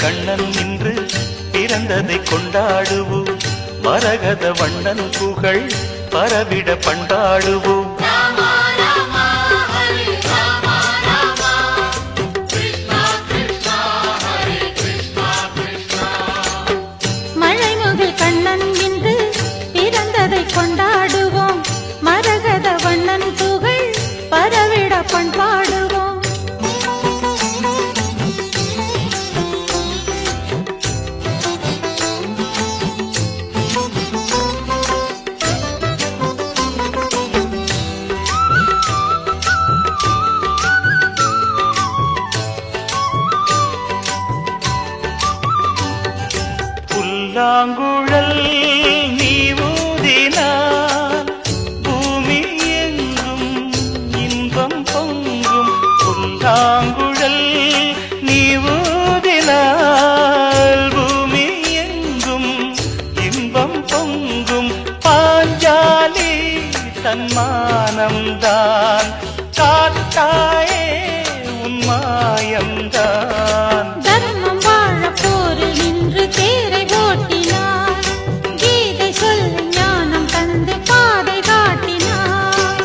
கண்ணன் இன்று பிறந்ததை கொண்டாடுவோம் மரகத வண்ணன் புகழ் பரவிட பண்பாடுவோம் மழைமுகில் கண்ணன் இன்று பிறந்ததை கொண்டாடுவோம் மரகத வண்ணன் புகழ் பரவிட பண்பாடுவோம் புல்லாங்குழல் நீ ஊதினான் பூமி எங்கும் இன்பம் பொங்கும் புல்லாங்குழல் நீ ஊதினால் பூமி எங்கும் இன்பம் பொங்கும் பாஞ்சாலி தன்மானம்தான் காத்தாயே உன்மாயம்தான் தர்மம் வாழ போரில் நின்று தேரை ஓட்டினார் கீதை சொல்லி ஞானம் தந்து பாதை காட்டினார்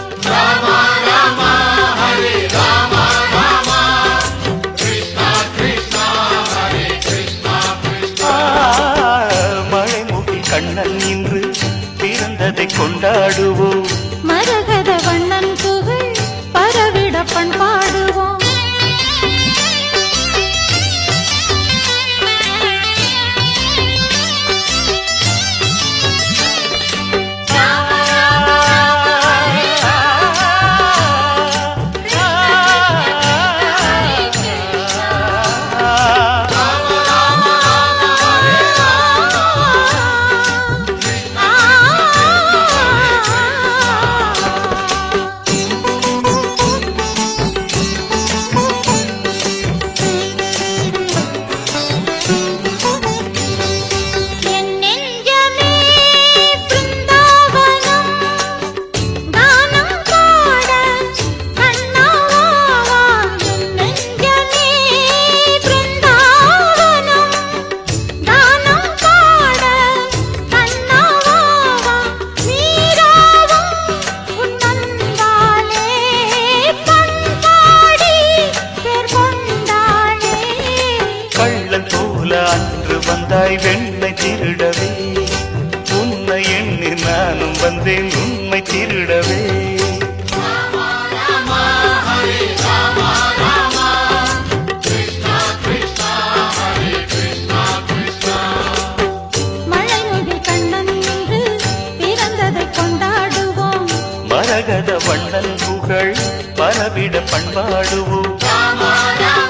மழைமுகி கண்ணன் இன்று பிறந்ததை கொண்டாடுவோம் மரகத வண்ணன் புகழ் பரவிட பண்பாடுவோம் என் நெஞ்சமே பிருந்தாவனம் கானம் பாட கண்ணாவா என் நெஞ்சமே பிருந்தாவனம் கானம் பாட கண்ணாவா நீராவும் உன் நந்தாளே பண்பாடி பேர் கொண்டாளே கள்ளன் போல அன்று வந்தாய் வெண்ணை திருடவே உன்னை எண்ணி நானும் வந்தேன் உண்மை திருடவே மழைமுகில் கண்ணன் என்று பிறந்ததை கொண்டாடுவோம் மரகத வண்ணன் புகழ் பரவிட பண்பாடுவோம் ராமா